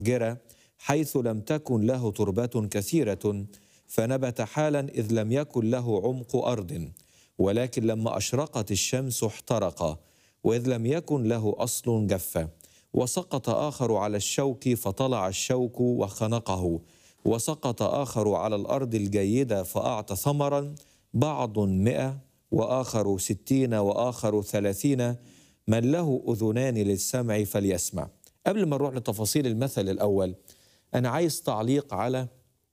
جرى حيث لم تكن له تربات كثيرة فنبت حالا إذ لم يكن له عمق أرض ولكن لما أشرقت الشمس احترق وإذ لم يكن له أصل جف وسقط آخر على الشوك فطلع الشوك وخنقه وسقط آخر على الأرض الجيدة فأعطى ثمرا بعض مئة وآخر ستين وآخر ثلاثين من له أذنان للسمع فليسمع قبل ما نروح لتفاصيل المثل الأول أنا عايز تعليق على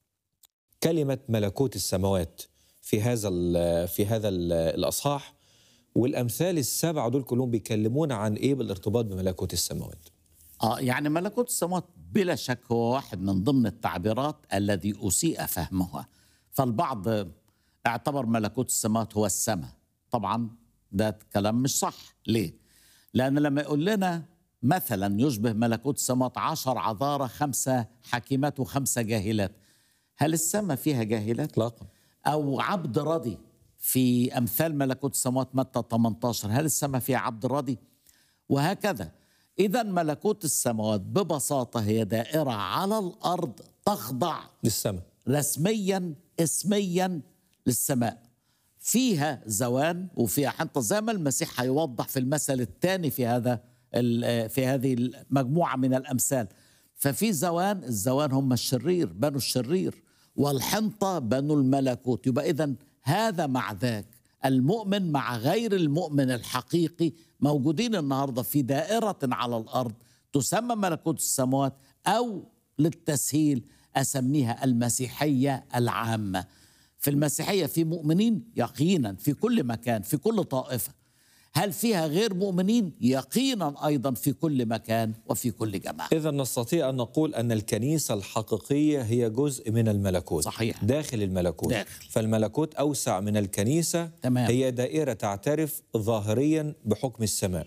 كلمة ملكوت السماوات في هذا ال في هذا ال الأصحاح والأمثال السبعة دول كلهم بيكلمونا عن إيه بالارتباط بملكوت السماوات اه يعني ملكوت السماوات بلا شك هو واحد من ضمن التعبيرات الذي اسيء فهمها فالبعض اعتبر ملكوت السماوات هو السماء طبعا ده كلام مش صح ليه لان لما يقول لنا مثلا يشبه ملكوت السماوات عشر عذارى خمسة حكيمات وخمسة جاهلات هل السماء فيها جاهلات إطلاقا أو عبد راضي في أمثال ملكوت السماوات متى 18 هل السماء فيها عبد راضي وهكذا إذا ملكوت السماوات ببساطة هي دائرة على الأرض تخضع للسماء رسميا اسميا للسماء فيها زوان وفيها حنطة زي ما المسيح هيوضح في المثل الثاني في هذا ال- في هذه المجموعة من الأمثال ففي زوان الزوان هم الشرير بنو الشرير والحنطة بنو الملكوت يبقى إذا هذا مع ذاك المؤمن مع غير المؤمن الحقيقي موجودين النهارده في دائرة على الأرض تسمى ملكوت السماوات أو للتسهيل أسميها المسيحية العامة في المسيحية في مؤمنين يقينا في كل مكان في كل طائفة هل فيها غير مؤمنين يقينا أيضا في كل مكان وفي كل جماعة إذا نستطيع أن نقول أن الكنيسة الحقيقية هي جزء من الملكوت صحيح. داخل الملكوت داخل. فالملكوت أوسع من الكنيسة تمام. هي دائرة تعترف ظاهريا بحكم السماء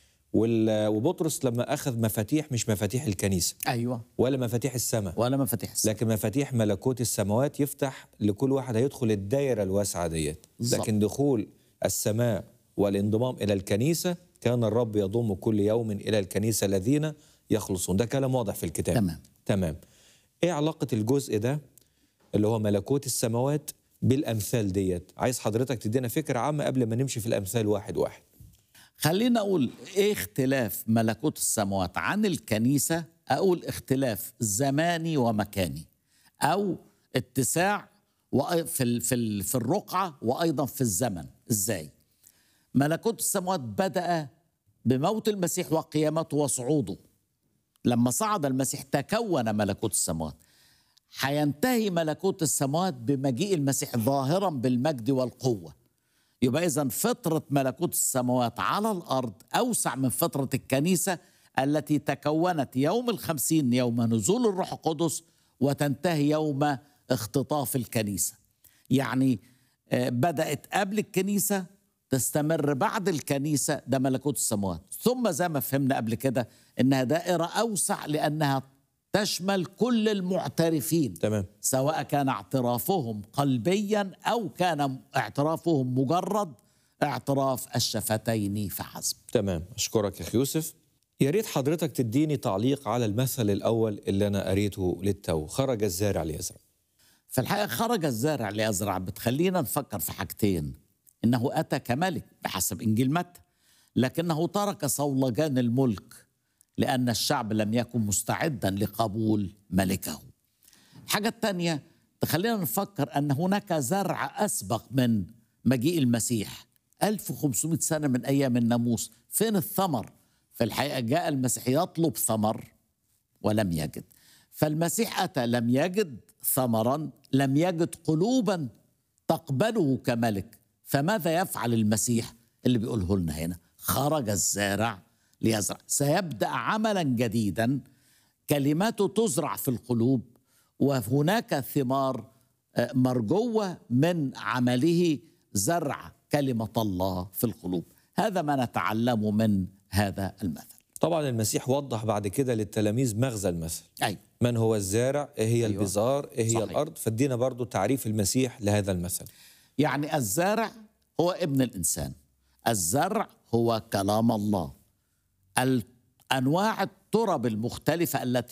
وال- وبطرس لما أخذ مفاتيح مش مفاتيح الكنيسة أيوة ولا مفاتيح السماء ولا مفاتيح السماء لكن مفاتيح ملكوت السماوات يفتح لكل واحد هيدخل الدائرة الواسعة ديت بالظبط. لكن دخول السماء والانضمام إلى الكنيسة كان الرب يضم كل يوم إلى الكنيسة الذين يخلصون ده كلام واضح في الكتاب تمام. تمام إيه علاقة الجزء ده اللي هو ملكوت السماوات بالأمثال ديت عايز حضرتك تدينا فكرة عامة قبل ما نمشي في الأمثال واحد واحد خلينا أقول إيه اختلاف ملكوت السماوات عن الكنيسة أقول اختلاف زماني ومكاني أو اتساع وأي- في ال- في ال- في الرقعة وأيضا في الزمن إزاي ملكوت السماوات بدأ بموت المسيح وقيامته وصعوده لما صعد المسيح تكون ملكوت السماوات حينتهي ملكوت السماوات بمجيء المسيح ظاهرا بالمجد والقوه يبقى إذا فترة ملكوت السماوات على الأرض أوسع من فترة الكنيسة التي تكونت يوم الخمسين يوم نزول الروح القدس وتنتهي يوم اختطاف الكنيسة يعني آه، بدأت قبل الكنيسة تستمر بعد الكنيسة ده ملكوت السماوات ثم زي ما فهمنا قبل كده إنها دائرة أوسع لأنها تشمل كل المعترفين تمام سواء كان اعترافهم قلبيا او كان اعترافهم مجرد اعتراف الشفتين فحسب تمام أشكرك يا أخي يوسف يا ريت حضرتك تديني تعليق على المثل الأول اللي أنا قريته للتو خرج الزارع ليزرع في الحقيقه خرج الزارع ليزرع بتخلينا نفكر في حاجتين انه اتى كملك بحسب انجيل متى لكنه ترك صولجان الملك لان الشعب لم يكن مستعدا لقبول ملكه الحاجه الثانيه تخلينا نفكر ان هناك زرع اسبق من مجيء المسيح 1500 سنه من ايام الناموس فين الثمر في الحقيقه جاء المسيح يطلب ثمر ولم يجد فالمسيح اتى لم يجد ثمرا لم يجد قلوبا تقبله كملك فماذا يفعل المسيح اللي بيقوله لنا هنا خرج الزارع ليزرع سيبدا عملا جديدا كلماته تزرع في القلوب وهناك ثمار آه، مرجوه من عمله زرع كلمه الله في القلوب هذا ما نتعلمه من هذا المثل طبعا المسيح وضح بعد كده للتلاميذ مغزى المثل ايوه من هو الزارع ايه هي أيوة. البذار ايه هي صحيح. الارض فادينا برضو تعريف المسيح لهذا المثل يعني الزارع هو ابن الانسان الزرع هو كلام الله الانواع الترب المختلفه التي